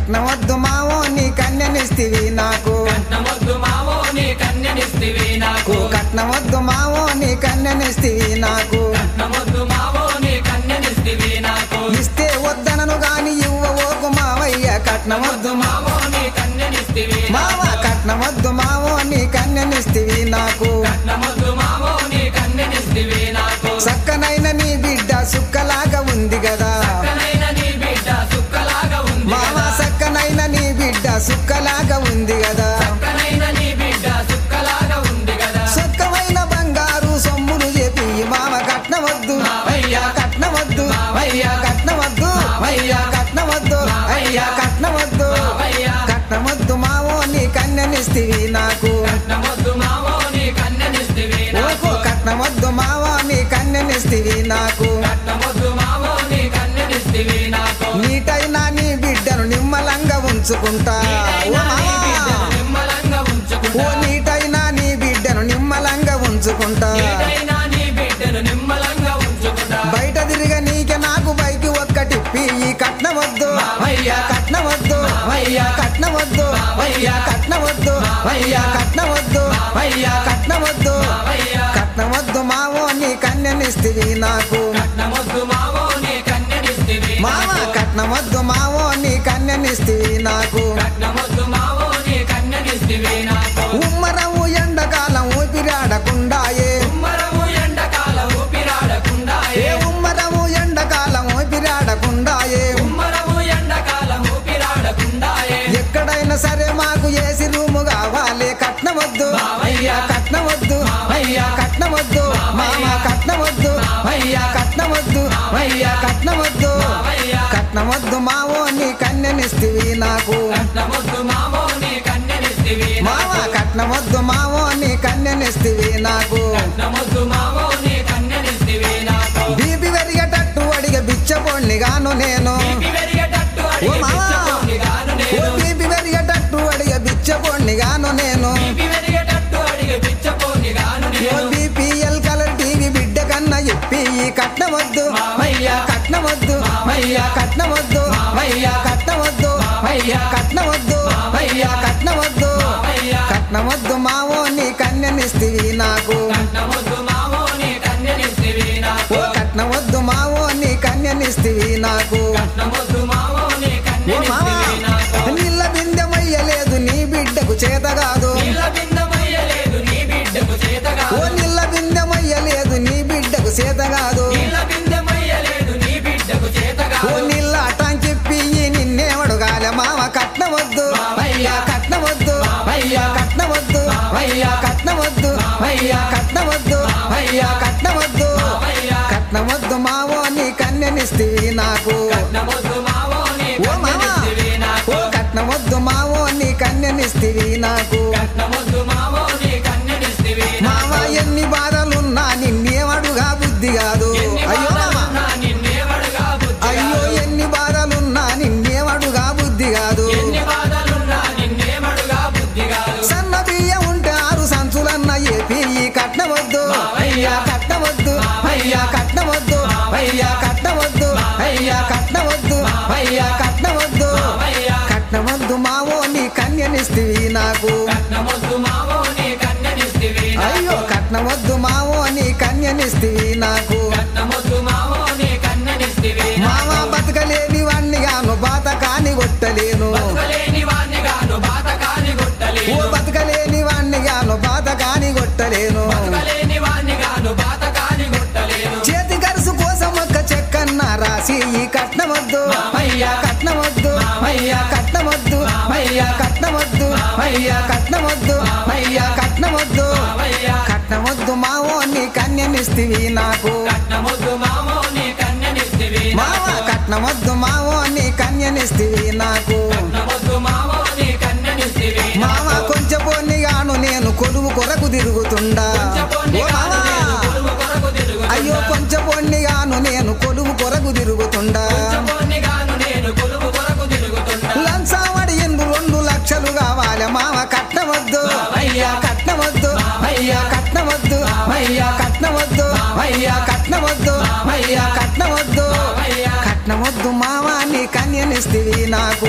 కట్నవద్దు Mao నీ కన్యనిస్తివి నాకు కట్నమొద్దు Mao నీ కన్యనిస్తివి నాకు కట్నవద్దు మావో నీ కన్యనిస్తివి నాకు కట్నమొద్దు మావో నీ కన్యనిస్తివి నాకు ఇస్తే వద్దనను గాని ఇవ్వవోకు మావయ్య కట్నవద్దు మా మావో నీ కన్యనిస్తివి మావ కట్నవద్దు మావో నీ కన్యనిస్తివి నాకు కట్నమొద్దు మావో నీ కన్యనిస్తివి నాకు చక్కనైన నీ బిడ్డ సుక్కలాగా ఉంది కదా చక్కనైన నీ బిడ్డ సుక్కలాగా ఉంది మావ కదా. చక్కనైన నీ బిడ్డ సుక్కలాగా ఉంది కదా చక్కనైన నీ బిడ్డ సుక్కలాగా ఉంది కదా సొక్కమైన బంగారు సొమ్ములు చెప్పి మామ కట్నవద్దు అయ్యా కట్నవద్దు అయ్యా కట్నవద్దు అయ్యా కట్నవద్దు అయ్యా కట్నవద్దు మావయ్య కట్నవద్దు మావో నీ కన్యనిస్తివి నాకు కట్నమొద్దు మావో నీ కన్యనిస్తివి ఓకో నాకు కట్నవద్దు మావో నీ కన్యనిస్తివి నాకు కట్నమొద్దు మావో నీ కన్యనిస్తివి నాకు నీటైనా నీ బిడ్డను నిమ్మలంగా ఉంచుకుంటా ఓ నీటైనా నీ మావా. బిడ్డను నిమ్మలంగా ఓ ఉంచుకుంటా నీటైనా నీ బిడ్డను నిమ్మలంగా ఉంచుకుంటా నీటైనా నీ బిడ్డను నిమ్మలంగా ఉంచుకుంటా బయట తిరిగ నీకే నాకు బైకి ఒక్కటిప్పి ఈ కట్నవద్దు అయ్యా కట్నవద్దు అయ్యా కట్నవద్దు అయ్యా కట్నవద్దు అయ్యా కట్నవద్దు అయ్యా కట్నవద్దు మావయ్య కట్నవద్దు మావో నీ కన్యనిస్తివి నాకు కట్నమొద్దు మావో నీ కన్యనిస్తివి మావ నాకు. కట్నవద్దు మావో నీ కన్యనిస్తివి నాకు కట్నమొద్దు మావో నీ కన్యనిస్తివి నాకు ఉమ్మరము ఎండకాలం ఊపిరాడకుండాయే ఉమ్మరము ఎండకాల ఊపిరాడకుండా ఏ ఉమ్మరము ఎండకాలం ఊపిరాడకుండాయే ఉమ్మరము ఎండకాల ఊపిరాడకుండా ఎక్కడైనా సరే మాకు ఏసి రూము కావాలి కట్నవద్దు అయ్యా కట్నవద్దు అయ్యా కట్నవద్దు మామ కట్నవద్దు అయ్యా కట్నవద్దు అయ్యా కట్నవద్దు కట్నవద్దు మావో నీ కన్యనిస్తివి నాకు కట్నమొద్దు మావో నీ కన్యనిస్తివి మావ కట్నవద్దు మావో నీ కన్యనిస్తివి నాకు కట్నమొద్దు మావో నీ కన్యనిస్తివి నాకు బీపి పెరిగేటట్టు అడిగే బిచ్చపోణ్ణి గాను నేను బీపీ పెరిగేటట్టు ఓ అడిగే మావా. పిచ్చపోని గాను ఓ నేను బీపి పెరిగేటట్టు అడిగే బిచ్చపోణ్ణి గాను నేను బీపీ పెరిగేటట్టు అడిగే పిచ్చపోని గాను ఓ నేను బీపీఎల్ కలర్ టీవీ బిడ్డ కన్నా చెప్పి ఈ కట్నవద్దు అయ్యా కట్నవద్దు అయ్యా కట్నవద్దు అయ్యా కట్నవద్దు అయ్యా కట్నవద్దు అయ్యా కట్నవద్దు కట్నవద్దు మావో నీ కన్యనిస్తివి నాకు కట్నమొద్దు మావో నీ కన్యనిస్తివి నాకు ఓ కట్నవద్దు మావో నీ కన్యనిస్తివి నాకు కట్నమొద్దు మావో నీ ఓ మావా కన్యనిస్తివి నాకు నీళ్ళ బిందెమయ్యలేదు నీ బిడ్డకు చేత కాదు నీళ్ళ బిందమయ్యలేదు నీ బిడ్డకు చేత ఓ కాదు నీళ్ళ బిందెమయ్యలేదు నీ బిడ్డకు చేత కాదు నీళ్ళ బిందమయ్యలేదు నీ బిడ్డకు చేత ఓ కాదు నీళ్ళ అటం చెప్పి నిన్నేమడుగాల మామ కట్నవద్దు అయ్యా కట్నవద్దు అయ్యా కట్నవద్దు అయ్యా కట్నవద్దు అయ్యా కట్నవద్దు అయ్యా కట్నవద్దు కట్నవద్దు మావో నీ కన్యనిస్తివి నాకు కట్నమొద్దు మావో నీ ఓ మామ కన్యనిస్తివి నాకు ఓ కట్నవద్దు మావో నీ కన్యనిస్తివి నాకు కట్నమొద్దు మావో నీ కన్యనిస్తివి మామ ఎన్ని బాధలున్నా నిన్నేమడుగా బుద్ధి కాదు ఎన్ని అయ్యో మామ బాధలున్నా నిన్నేవడుగా బుద్ధి అయ్యో కాదు. ఎన్ని బాధలున్నా నిన్నేమడుగా బుద్ధి కాదు ఎన్ని బాధలున్నా నిన్నేమడుగా బుద్ధి కాదు సన్న బియ్యం ఉంటే ఆరు సంచులన్న ఏపీ ఈ కట్నవద్దు అయ్యా కట్నవద్దు అయ్యా కట్నవద్దు అయ్యా కట్నవద్దు అయ్యా కట్నవద్దు అయ్యా కట్నవద్దు కట్నవద్దు మావో నీ కన్యనిస్తివి నాకు కట్నమొద్దు మావో నీ కన్యనిస్తివి అయ్యో కట్నవద్దు మావో నీ కన్యనిస్తివి నాకు కట్నమొద్దు మావో నీ కన్యనిస్తివి మామ బతకలేని వాణ్ణి గాను బాత కాని కొట్టలేను బతకలేని వాణ్ణి గాను బాధ కాని ఓ కొట్టలేను బతకలేని వాణ్ణి గాను బాత కాని కొట్టలేను బతకలేని వాణ్ణి గాను బాధ కాని కొట్టలేను చేతి గరుసు కోసం ఒక్క చెక్కన్న రాసి ఈ కట్నవద్దు అయ్యా కట్నవద్దు అయ్యా కట్నవద్దు అయ్యా కట్నవద్దు అయ్యా కట్నవద్దు అయ్యా కట్నవద్దు కట్నవద్దు మావో నీ కన్యనిస్తివి నాకు కట్నమొద్దు మావో నీ కన్యనిస్తివి మావ కట్నవద్దు మావో నీ కన్యనిస్తివి నాకు కట్నమొద్దు మావో నీ కన్యనిస్తివి మామ కొంచెం గాను నేను కొలువు కొరకు తిరుగుతుండా కొంచెపొన్ని ఓ గాను మావా. నేను కొలువు కొరకు తిరుగుతున్నా. అయ్యో కొంచెం గాను నేను కొలువు కొరకు తిరుగుతుండా కొంచెపొన్ని గాను నేను కొలువు కొరకు తిరుగుతున్నా. లంచావడి ఎందు రెండు లక్షలు కావాలి మామ కట్నవద్దు అయ్యా కట్నవద్దు అయ్యా కట్నవద్దు అయ్యా కట్నవద్దు అయ్యా కట్నవద్దు అయ్యా కట్నవద్దు కట్నవద్దు మామ నీ కన్యనిస్తివి నాకు కట్న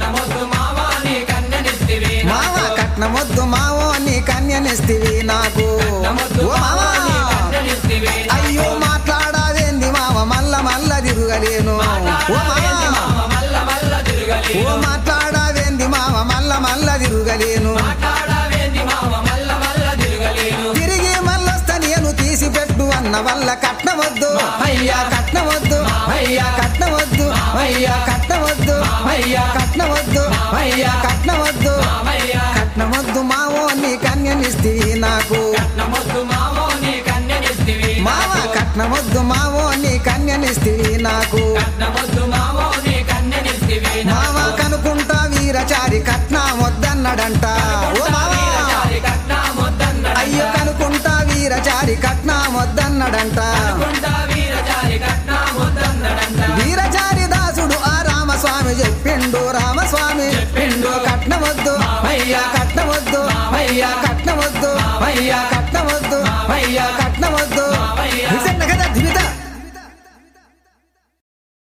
కట్నమొద్దు మావా నీ కన్నెనిస్తివి మామ కట్నమొద్దు మావో నీ కన్యనిస్తివి నాకు కట్నమొద్దు ఓ మావా మామ నీ కన్నెనిస్తివి అయ్యో మాట్లాడావేంది మామ మల్ల మల్ల తిరగలేను ఓ మాట్లాడవేంది మామ మావ మల్ల మల్ల ఓ తిరగలేను మాట్లాడావేంది మామ మల్ల మల్ల తిరగలేను మాట్లాడవేంది మావ మల్ల మల్ల తిరగలేను తిరిగి మళ్ళొస్తా నేను తీసి పెట్టు అన్న వల్ల కట్నవద్దు అయ్యా కట్నవద్దు అయ్యా కట్నవద్దు అయ్యా కట్నవద్దు అయ్యా కట్నవద్దు అయ్యా కట్నవద్దు మామయ్య కట్నవద్దు మావో నీ కన్యనిస్తివి నాకు కట్నమొద్దు మావో నీ కన్నెనిస్తివి మావ కట్నవద్దు మావో నీ కన్యనిస్తివి నాకు కట్నమొద్దు మావో నీ కన్నెనిస్తివి మావ కనుకుంటా వీరచారి కట్నమొద్దన్నడంట ఓ మావా వీరచారి కట్నమొద్దన్నడంట. అయ్యో కనుకుంటా వీరచారి కట్నమొద్దన్నడంట కొండా వీరచారి కట్నమొద్దన్నడంట. వీరచారి దాసుడు ఆ రామస్వామి చెప్పిండు రామస్వామి చెప్పిండు. కట్నవద్దు అయ్యా కట్నవద్దు అయ్యా కట్నవద్దు అయ్యా